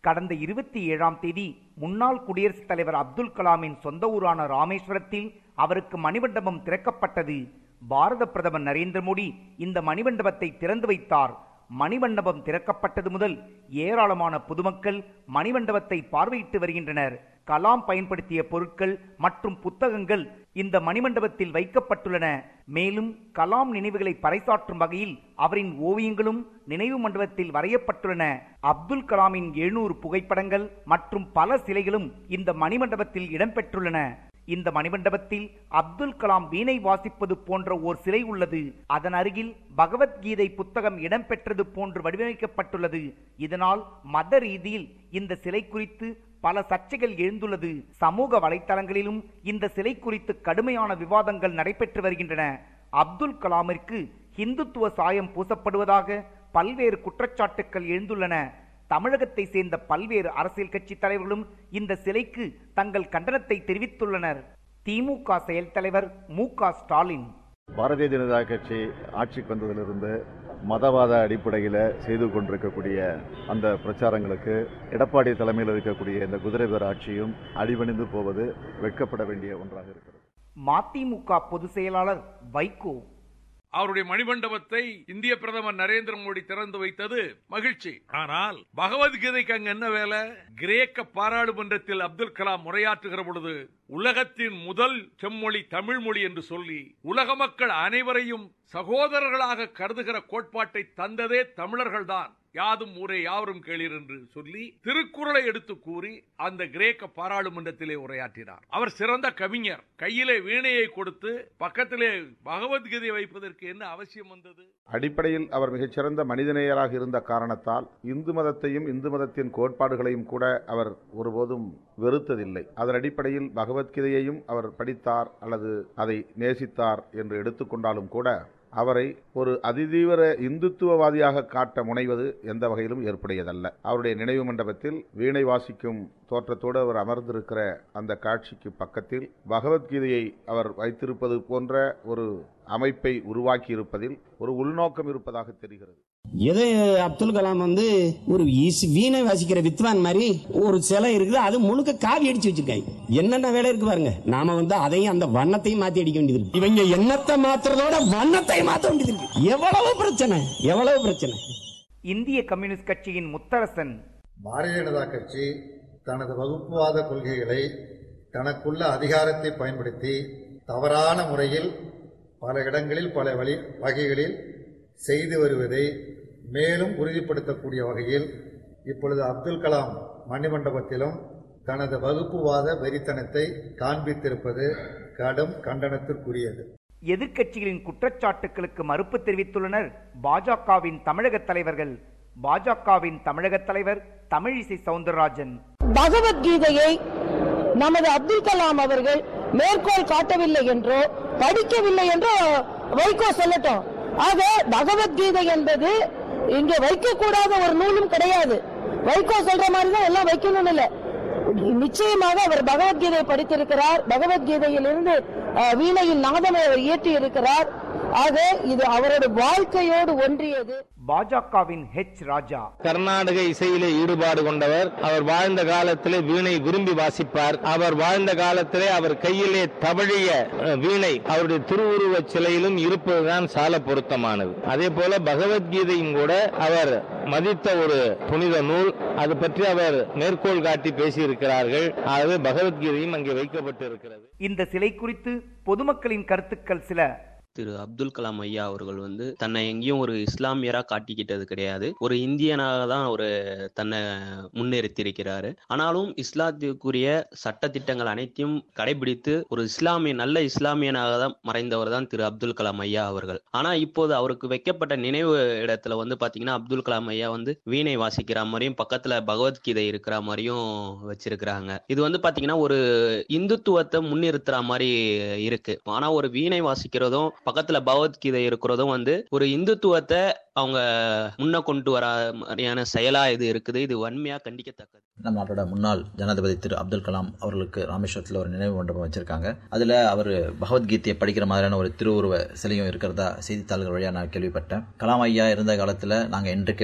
கடந்த இருபத்தி ஏழாம் தேதி முன்னாள் குடியரசுத் தலைவர் அப்துல் கலாமின் சொந்த ஊரான ராமேஸ்வரத்தில் அவருக்கு மணிமண்டபம் திறக்கப்பட்டது பாரத பிரதமர் நரேந்திர மோடி இந்த மணிமண்டபத்தை திறந்து வைத்தார் மணிமண்டபம் திறக்கப்பட்டது முதல் ஏராளமான பொதுமக்கள் மணிமண்டபத்தை பார்வையிட்டு வருகின்றனர் கலாம் பயன்படுத்திய பொருட்கள் மற்றும் புத்தகங்கள் இந்த மணிமண்டபத்தில் வைக்கப்பட்டுள்ளன மேலும் கலாம் நினைவுகளை பறைசாற்றும் வகையில் அவரின் ஓவியங்களும் நினைவு மண்டபத்தில் வரையப்பட்டுள்ளன அப்துல் கலாமின் எழுநூறு புகைப்படங்கள் மற்றும் பல சிலைகளும் இந்த மணிமண்டபத்தில் இடம்பெற்றுள்ளன இந்த மணிமண்டபத்தில் அப்துல் கலாம் வீணை வாசிப்பது போன்ற ஓர் சிலை உள்ளது அதன் அருகில் பகவத்கீதை புத்தகம் இடம்பெற்றது போன்று வடிவமைக்கப்பட்டுள்ளது இதனால் மத ரீதியில் இந்த சிலை குறித்து பல சர்ச்சைகள் எழுந்துள்ளது சமூக வலைத்தளங்களிலும் இந்த சிலை குறித்து கடுமையான விவாதங்கள் நடைபெற்று வருகின்றன அப்துல் கலாமிற்கு இந்துத்துவ சாயம் பூசப்படுவதாக பல்வேறு குற்றச்சாட்டுக்கள் எழுந்துள்ளன தமிழகத்தை சேர்ந்த பல்வேறு அரசியல் கட்சி தலைவர்களும் இந்த சிலைக்கு தங்கள் கண்டனத்தை தெரிவித்துள்ளனர் திமுக செயல் தலைவர் மு க ஸ்டாலின் பாரதிய ஜனதா கட்சி ஆட்சிக்கு வந்ததிலிருந்து மதவாத அடிப்படையில் செய்து கொண்டிருக்கக்கூடிய அந்த பிரச்சாரங்களுக்கு எடப்பாடி தலைமையில் இருக்கக்கூடிய இந்த குதிரை பேர் ஆட்சியும் அடிபணிந்து போவது வெட்கப்பட வேண்டிய ஒன்றாக இருக்கிறது மதிமுக பொதுச் செயலாளர் வைகோ அவருடைய மணிமண்டபத்தை இந்திய பிரதமர் நரேந்திர மோடி திறந்து வைத்தது மகிழ்ச்சி ஆனால் பகவத்கீதைக்கு அங்க என்ன வேலை கிரேக்க பாராளுமன்றத்தில் அப்துல் கலாம் உரையாற்றுகிற பொழுது உலகத்தின் முதல் செம்மொழி தமிழ் மொழி என்று சொல்லி உலக மக்கள் அனைவரையும் சகோதரர்களாக கருதுகிற கோட்பாட்டை தந்ததே தமிழர்கள்தான் யாதும் ஊரே யாவரும் கேளீர் என்று சொல்லி திருக்குறளை எடுத்து கூறி அந்த கிரேக்க பாராளுமன்றத்திலே உரையாற்றினார் அவர் சிறந்த கவிஞர் கையிலே வீணையை கொடுத்து பக்கத்திலே பகவத்கீதை வைப்பதற்கு என்ன அவசியம் வந்தது அடிப்படையில் அவர் மிகச்சிறந்த மனிதநேயராக இருந்த காரணத்தால் இந்து மதத்தையும் இந்து மதத்தின் கோட்பாடுகளையும் கூட அவர் ஒருபோதும் வெறுத்ததில்லை அதன் அடிப்படையில் பகவத்கீதையையும் அவர் படித்தார் அல்லது அதை நேசித்தார் என்று எடுத்துக்கொண்டாலும் கூட அவரை ஒரு அதிதீவிர இந்துத்துவவாதியாக காட்ட முனைவது எந்த வகையிலும் ஏற்புடையதல்ல அவருடைய நினைவு மண்டபத்தில் வீணை வாசிக்கும் தோற்றத்தோடு அவர் அமர்ந்திருக்கிற அந்த காட்சிக்கு பக்கத்தில் பகவத்கீதையை அவர் வைத்திருப்பது போன்ற ஒரு அமைப்பை உருவாக்கி இருப்பதில் ஒரு உள்நோக்கம் இருப்பதாக தெரிகிறது எது அப்துல் கலாம் வந்து ஒரு இஸ்- வீணை வாசிக்கிற வித்வான் மாதிரி ஒரு சிலை இருக்குது அது முழுக்க காவி அடிச்சு வச்சிருக்காங்க என்னென்ன வேலை இருக்கு பாருங்க நாம வந்து அதையும் அந்த வண்ணத்தையும் மாத்தி அடிக்க வேண்டியது இருக்கு இவங்க எண்ணத்தை மாத்துறதோட வண்ணத்தை மாத்த வேண்டியது இருக்கு எவ்வளவு பிரச்சனை எவ்வளவு பிரச்சனை இந்திய கம்யூனிஸ்ட் கட்சியின் முத்தரசன் பாரதிய ஜனதா கட்சி தனது வகுப்புவாத கொள்கைகளை தனக்குள்ள அதிகாரத்தை பயன்படுத்தி தவறான முறையில் பல இடங்களில் பல வழி வகைகளில் செய்து வருவதை மேலும் உறுதிப்படுத்தக்கூடிய வகையில் இப்பொழுது அப்துல் கலாம் மணிமண்டபத்திலும் தனது வகுப்புவாத வெறித்தனத்தை காண்பித்திருப்பது கடும் கண்டனத்திற்குரியது எதிர்க்கட்சிகளின் குற்றச்சாட்டுகளுக்கு மறுப்பு தெரிவித்துள்ளனர் பாஜகவின் தமிழக தலைவர்கள் பாஜகவின் தமிழக தலைவர் தமிழிசை சவுந்தரராஜன் பகவத்கீதையை நமது அப்துல் கலாம் அவர்கள் மேற்கோள் காட்டவில்லை என்றோ படிக்கவில்லை என்றோ வைகோ சொல்லட்டும் ஆக பகவத்கீதை என்பது இங்கே வைக்கக்கூடாத ஒரு நூலும் கிடையாது வைகோ சொல்ற மாதிரி தான் எல்லாம் வைக்கணும்னு இல்ல நிச்சயமாக அவர் பகவத்கீதை படித்திருக்கிறார் பகவத்கீதையிலிருந்து அஹ், வீணையின் நாதமை அவர் இயற்றி இருக்கிறார் ஆக இது அவரோட வாழ்க்கையோடு ஒன்றியது பாஜகவின் ஹெச் ராஜா கர்நாடக இசையிலே ஈடுபாடு கொண்டவர் அவர் வாழ்ந்த காலத்திலே வீணை விரும்பி வாசிப்பார் அவர் வாழ்ந்த காலத்திலே அவர் கையிலே தவழிய அஹ், வீணை அவருடைய திருவுருவச் சிலையிலும் இருப்பதுதான் சால பொருத்தமானது அதே போல பகவத்கீதையும் கூட அவர் மதித்த ஒரு புனித நூல் அது பற்றி அவர் மேற்கோள் காட்டி பேசியிருக்கிறார்கள் ஆகவே பகவத்கீதையும் அங்கே வைக்கப்பட்டு இருக்கிறது இந்த சிலை குறித்து பொதுமக்களின் கருத்துக்கள் சில திரு அப்துல் கலாம் ஐயா அவர்கள் வந்து தன்னை எங்கேயும் ஒரு இஸ்லாமியரா காட்டிக்கிட்டது கிடையாது ஒரு இந்தியனாக தான் ஒரு தன்னை முன்னிறுத்தியிருக்கிறாரு ஆனாலும் இஸ்லாத்திற்குரிய சட்டத்திட்டங்கள் அனைத்தையும் கடைபிடித்து ஒரு இஸ்லாமிய நல்ல இஸ்லாமியனாக தான் மறைந்தவர் தான் திரு அப்துல் கலாம் ஐயா அவர்கள் ஆனா இப்போது அவருக்கு வைக்கப்பட்ட நினைவு இடத்துல வந்து பாத்தீங்கன்னா அப்துல் கலாம் ஐயா வந்து வீணை வாசிக்கிற மாதிரியும் பக்கத்துல பகவத்கீதை இருக்கிற மாதிரியும் வச்சிருக்கிறாங்க இது வந்து பாத்தீங்கன்னா ஒரு இந்துத்துவத்தை முன்னிறுத்துற மாதிரி இருக்கு ஆனா ஒரு வீணை வாசிக்கிறதும் பக்கத்துல பகவத்கீதை இருக்கிறதும் வந்து ஒரு இந்துத்துவத்தை அவங்க முன்ன கொண்டு வர மாதிரியான செயலா இது இருக்குது இது வன்மையா கண்டிக்கத்தக்கது நம் நாட்டோட முன்னாள் ஜனாதிபதி திரு அப்துல் கலாம் அவர்களுக்கு ராமேஸ்வரத்தில் ஒரு நினைவு மண்டபம் வச்சிருக்காங்க அதுல அவர் பகவத்கீதையை படிக்கிற மாதிரியான ஒரு திருவுருவ சிலையும் இருக்கிறதா செய்தித்தாள்கள் வழியா நான் கேள்விப்பட்டேன் கலாம் ஐயா இருந்த காலத்துல நாங்க என்றைக்குமே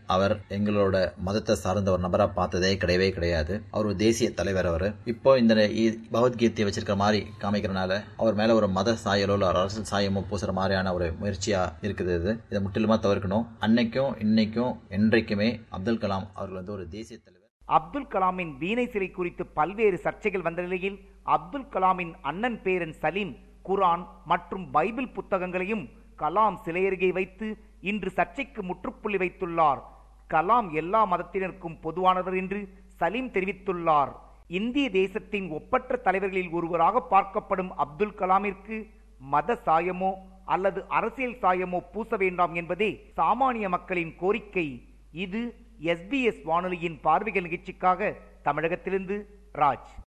அவர் எங்களோட மதத்தை சார்ந்த ஒரு நபரா பார்த்ததே கிடையவே கிடையாது அவர் ஒரு தேசிய தலைவர் அவர் இப்போ இந்த இ- பகவத்கீதையை வச்சிருக்கிற மாதிரி காமிக்கிறனால அவர் மேல ஒரு மத சாயலோ இல்ல ஒரு அரசியல் சாயமோ பூசுற மாதிரியான ஒரு முயற்சியா இருக்குது இது இதை முற்றிலுமா தவிர்க்கணும் அன்னைக்கும் இன்னைக்கும் என்றைக்குமே அப்துல் கலாம் அவர்கள் வந்து ஒரு தேசிய தலைவர் அப்துல் கலாமின் வீணை சிலை குறித்து பல்வேறு சர்ச்சைகள் வந்த நிலையில் அப்துல் கலாமின் அண்ணன் பேரன் சலீம் குரான் மற்றும் பைபிள் புத்தகங்களையும் கலாம் சிலை அருகே வைத்து இன்று சர்ச்சைக்கு முற்றுப்புள்ளி வைத்துள்ளார் கலாம் எல்லா மதத்தினருக்கும் பொதுவானவர் என்று சலீம் தெரிவித்துள்ளார் இந்திய தேசத்தின் ஒப்பற்ற தலைவர்களில் ஒருவராக பார்க்கப்படும் அப்துல் கலாமிற்கு மத சாயமோ அல்லது அரசியல் சாயமோ பூச வேண்டாம் என்பதே சாமானிய மக்களின் கோரிக்கை இது எஸ்பிஎஸ் வானொலியின் பார்வைகள் நிகழ்ச்சிக்காக தமிழகத்திலிருந்து ராஜ்